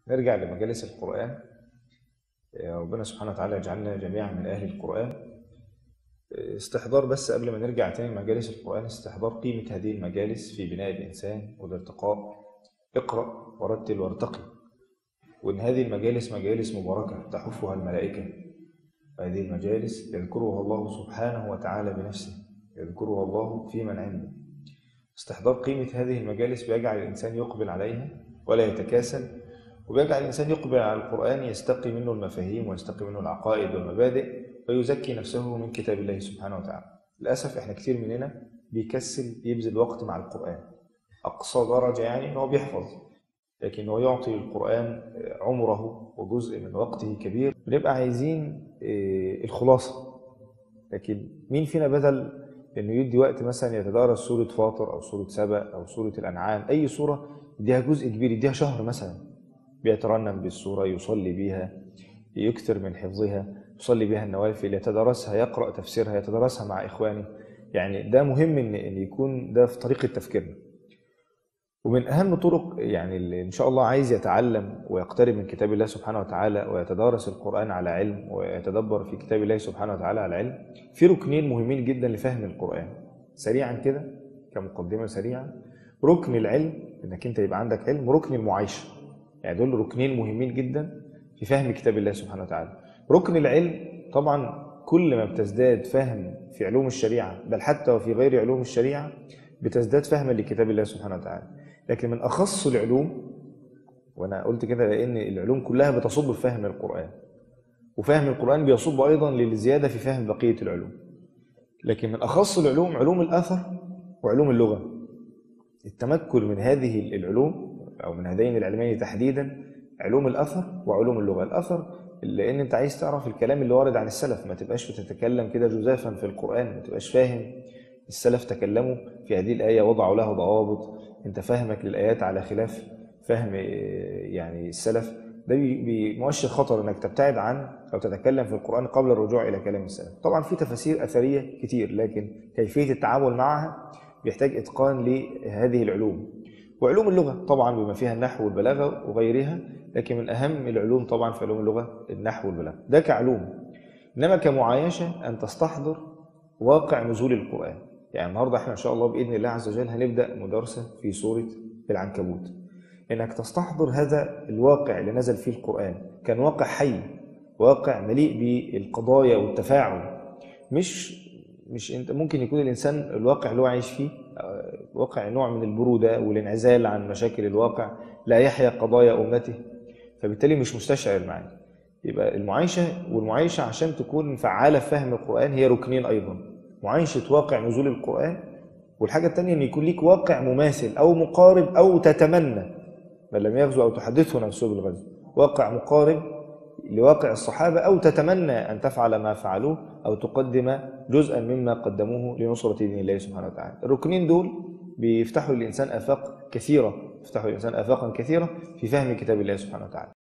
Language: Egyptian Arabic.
نرجع لمجالس القرآن ربنا سبحانه وتعالى يجعلنا جميعا من أهل القرآن استحضار بس قبل ما نرجع تاني لمجالس القرآن استحضار قيمة هذه المجالس في بناء الإنسان والارتقاء اقرأ ورتل وارتقي وإن هذه المجالس مجالس مباركة تحفها الملائكة هذه المجالس يذكرها الله سبحانه وتعالى بنفسه يذكرها الله في من عنده استحضار قيمة هذه المجالس بيجعل الإنسان يقبل عليها ولا يتكاسل وبيجعل الإنسان يقبل على القرآن يستقي منه المفاهيم ويستقي منه العقائد والمبادئ ويزكي نفسه من كتاب الله سبحانه وتعالى للأسف إحنا كتير مننا بيكسل يبذل وقت مع القرآن أقصى درجة يعني إن هو بيحفظ لكن هو يعطي القرآن عمره وجزء من وقته كبير بنبقى عايزين الخلاصة لكن مين فينا بدل انه يدي وقت مثلا يتدارس سوره فاطر او سوره سبأ او سوره الانعام اي سوره يديها جزء كبير يديها شهر مثلا بيترنم بالسوره يصلي بيها يكثر من حفظها يصلي بها النوافل يتدارسها يقرا تفسيرها يتدارسها مع اخوانه يعني ده مهم ان ان يكون ده في طريقه تفكيرنا ومن اهم طرق يعني اللي ان شاء الله عايز يتعلم ويقترب من كتاب الله سبحانه وتعالى ويتدارس القران على علم ويتدبر في كتاب الله سبحانه وتعالى على علم في ركنين مهمين جدا لفهم القران سريعا كده كمقدمه سريعه ركن العلم انك انت يبقى عندك علم وركن المعايشه يعني دول ركنين مهمين جدا في فهم كتاب الله سبحانه وتعالى ركن العلم طبعا كل ما بتزداد فهم في علوم الشريعه بل حتى وفي غير علوم الشريعه بتزداد فهما لكتاب الله سبحانه وتعالى لكن من أخص العلوم وأنا قلت كده لأن العلوم كلها بتصب في فهم القرآن وفهم القرآن بيصب أيضا للزيادة في فهم بقية العلوم لكن من أخص العلوم علوم الأثر وعلوم اللغة التمكن من هذه العلوم أو من هذين العلمين تحديدا علوم الأثر وعلوم اللغة الأثر لأن أنت عايز تعرف الكلام اللي وارد عن السلف ما تبقاش بتتكلم كده جزافا في القرآن ما تبقاش فاهم السلف تكلموا في هذه الآية وضعوا لها ضوابط انت فهمك للآيات على خلاف فهم يعني السلف ده بمؤشر خطر انك تبتعد عن او تتكلم في القرآن قبل الرجوع الى كلام السلف طبعا في تفاسير اثرية كتير لكن كيفية التعامل معها بيحتاج اتقان لهذه العلوم وعلوم اللغة طبعا بما فيها النحو والبلاغة وغيرها لكن من اهم العلوم طبعا في علوم اللغة النحو والبلاغة ده كعلوم انما كمعايشة ان تستحضر واقع نزول القرآن يعني النهارده احنا ان شاء الله باذن الله عز وجل هنبدا مدارسه في سوره العنكبوت انك تستحضر هذا الواقع اللي نزل فيه القران كان واقع حي واقع مليء بالقضايا والتفاعل مش مش انت ممكن يكون الانسان الواقع اللي هو عايش فيه واقع نوع من البروده والانعزال عن مشاكل الواقع لا يحيا قضايا امته فبالتالي مش مستشعر معاه يبقى المعايشه والمعايشه عشان تكون فعاله في فهم القران هي ركنين ايضا معايشة واقع نزول القرآن والحاجة الثانية أن يكون ليك واقع مماثل أو مقارب أو تتمنى بل لم يغزو أو تحدثه نفسه بالغزو واقع مقارب لواقع الصحابة أو تتمنى أن تفعل ما فعلوه أو تقدم جزءا مما قدموه لنصرة دين الله سبحانه وتعالى الركنين دول بيفتحوا للإنسان آفاق كثيرة يفتحوا للإنسان آفاقا كثيرة في فهم كتاب الله سبحانه وتعالى